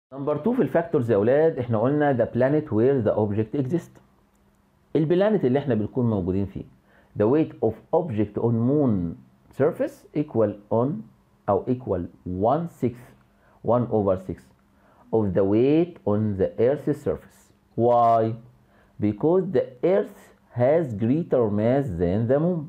نمبر 2 في الفاكتورز يا اولاد احنا قلنا the planet where the object exists البلانت اللي احنا بنكون موجودين فيه the weight of object on moon surface equal on او equal 1 6 1 over 6 of the weight on the earth's surface why because the earth has greater mass than the moon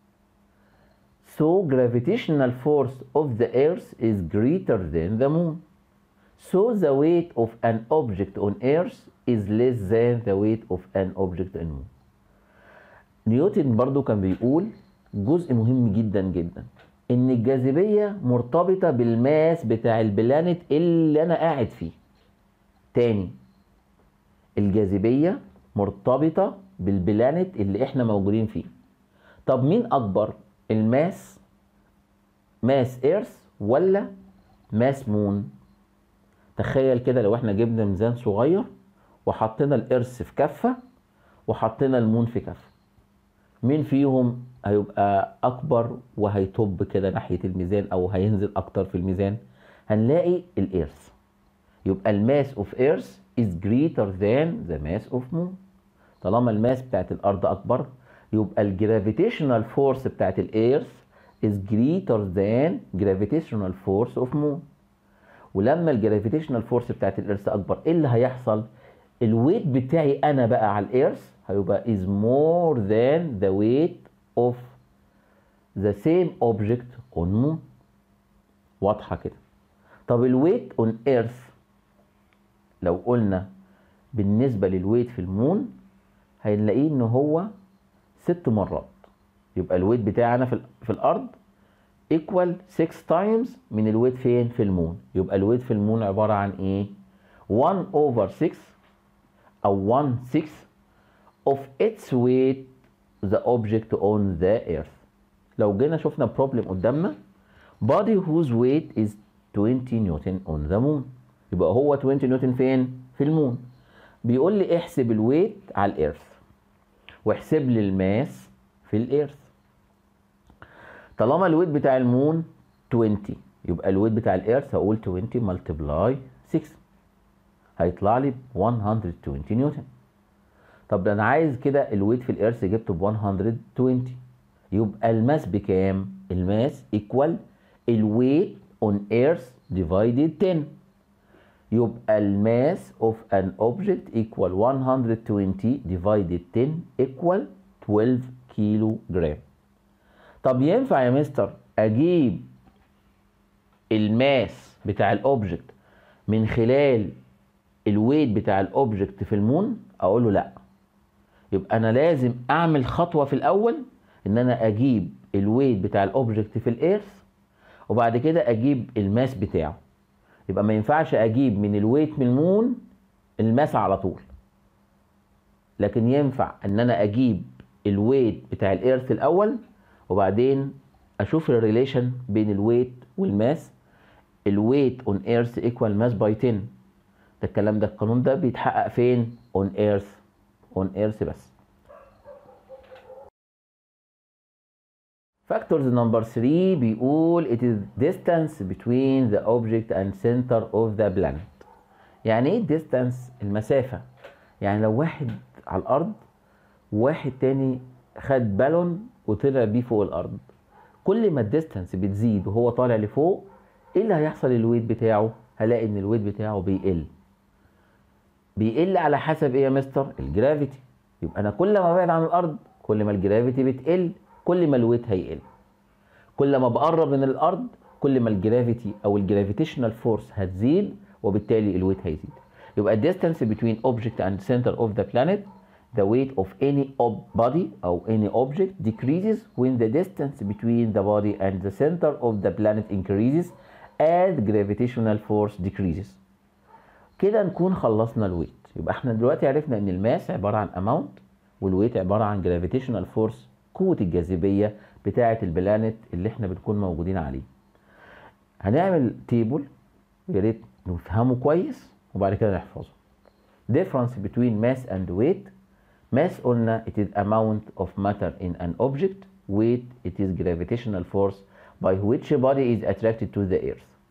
so gravitational force of the earth is greater than the moon So the weight of an object on Earth is less than the weight of an object on Moon. نيوتن برضو كان بيقول جزء مهم جدا جدا ان الجاذبية مرتبطة بالماس بتاع البلانت اللي انا قاعد فيه تاني الجاذبية مرتبطة بالبلانت اللي احنا موجودين فيه طب مين اكبر الماس ماس ايرث ولا ماس مون تخيل كده لو احنا جبنا ميزان صغير وحطينا الارث في كفه وحطينا المون في كفه مين فيهم هيبقى اكبر وهيطب كده ناحيه الميزان او هينزل اكتر في الميزان هنلاقي الارث يبقى الماس اوف ايرث is greater than the mass of moon طالما الماس بتاعت الارض اكبر يبقى الجرافيتيشنال فورس بتاعت الارث is greater than gravitational force of moon ولما الجرافيتيشنال فورس بتاعت الارث اكبر ايه اللي هيحصل الويت بتاعي انا بقى على الارث هيبقى is more than the weight of the same object on moon واضحه كده طب الويت on earth لو قلنا بالنسبه للويت في المون هنلاقيه ان هو ست مرات يبقى الويت بتاعي انا في, في الارض equal 6 times من الويت فين في المون يبقى الويت في المون عبارة عن ايه 1 over 6 او 1 6 of its weight the object on the earth لو جينا شفنا problem قدامنا body whose weight is 20 نيوتن on the moon يبقى هو 20 نيوتن فين في المون بيقول لي احسب الويت على الارث واحسب لي الماس في الارث طالما الويت بتاع المون 20 يبقى الويت بتاع الارث هقول 20 ملتبلاي 6 هيطلع لي ب 120 نيوتن طب ده انا عايز كده الويت في الارث جبته ب 120 يبقى الماس بكام الماس ايكوال الويت اون ايرث ديفايدد 10 يبقى الماس اوف ان اوبجكت ايكوال 120 ديفايدد 10 ايكوال 12 كيلو جرام طب ينفع يا مستر اجيب الماس بتاع الاوبجكت من خلال الويت بتاع الاوبجكت في المون اقول له لا يبقى انا لازم اعمل خطوه في الاول ان انا اجيب الويت بتاع الاوبجكت في الايرث وبعد كده اجيب الماس بتاعه يبقى ما ينفعش اجيب من الويت من المون الماس على طول لكن ينفع ان انا اجيب الويت بتاع الايرث الاول وبعدين اشوف الريليشن بين الويت والماس الويت اون ايرث ايكوال ماس باي 10 ده الكلام ده القانون ده بيتحقق فين اون ايرث اون ايرث بس فاكتورز نمبر 3 بيقول it is distance between the object and center of the planet يعني ايه distance المسافة يعني لو واحد على الارض وواحد تاني خد بالون وطلع بيه فوق الارض كل ما الديستانس بتزيد وهو طالع لفوق ايه اللي هيحصل للويت بتاعه هلاقي ان الويت بتاعه بيقل بيقل على حسب ايه يا مستر الجرافيتي يبقى انا كل ما ابعد عن الارض كل ما الجرافيتي بتقل كل ما الويت هيقل كل ما بقرب من الارض كل ما الجرافيتي او الجرافيتيشنال فورس هتزيد وبالتالي الويت هيزيد يبقى distance between object and center of the planet the weight of any ob body أو any object decreases when the distance between the body and the center of the planet increases as gravitational force decreases كده نكون خلصنا الويت يبقى احنا دلوقتي عرفنا ان الماس عبارة عن amount والويت عبارة عن gravitational force قوة الجاذبية بتاعة البلانت اللي احنا بنكون موجودين عليه هنعمل تيبل يا ريت نفهمه كويس وبعد كده نحفظه difference between mass and weight mass قلنا it is amount of matter in an object weight it is gravitational force by which body is attracted to the earth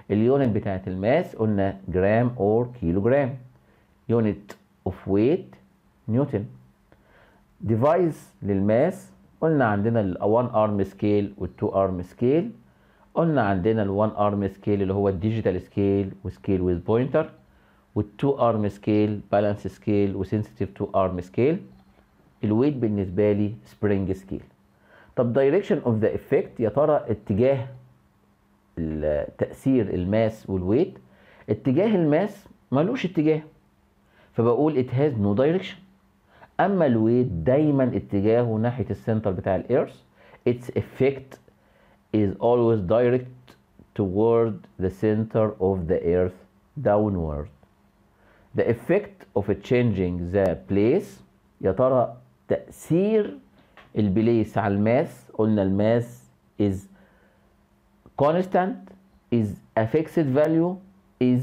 اليونت بتاعت الماس قلنا جرام اور كيلو جرام يونت اوف ويت نيوتن ديفايس للماس قلنا عندنا ال 1 ارم سكيل وال 2 ارم سكيل قلنا عندنا ال 1 ارم سكيل اللي هو الديجيتال سكيل وسكيل ويز بوينتر وال 2 ارم سكيل بالانس سكيل وسنسيتيف 2 ارم سكيل الويت بالنسبه لي سبرينج سكيل طب دايركشن اوف ذا افكت يا ترى اتجاه تاثير الماس والويت اتجاه الماس ملوش اتجاه فبقول it has no direction اما الويت دايما اتجاهه ناحيه السنتر بتاع الارث its effect is always direct toward the center of the earth downward the effect of changing the place يا ترى تأثير البليس على الماس قلنا الماس is constant is a fixed value is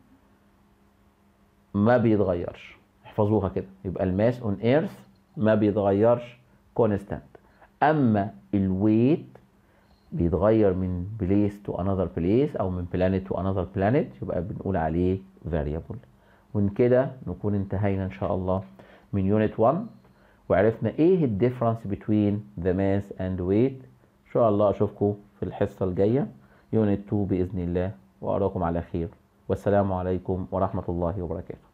ما بيتغيرش احفظوها كده يبقى الماس اون ايرث ما بيتغيرش كونستانت اما الويت بيتغير من بليس تو انذر بليس او من بلانيت تو انذر بلانيت يبقى بنقول عليه فاريبل ومن كده نكون انتهينا ان شاء الله من يونت 1 وعرفنا ايه الديفرنس بين ذا ماس اند ويت ان شاء الله اشوفكم في الحصه الجايه يونت 2 باذن الله واراكم على خير والسلام عليكم ورحمه الله وبركاته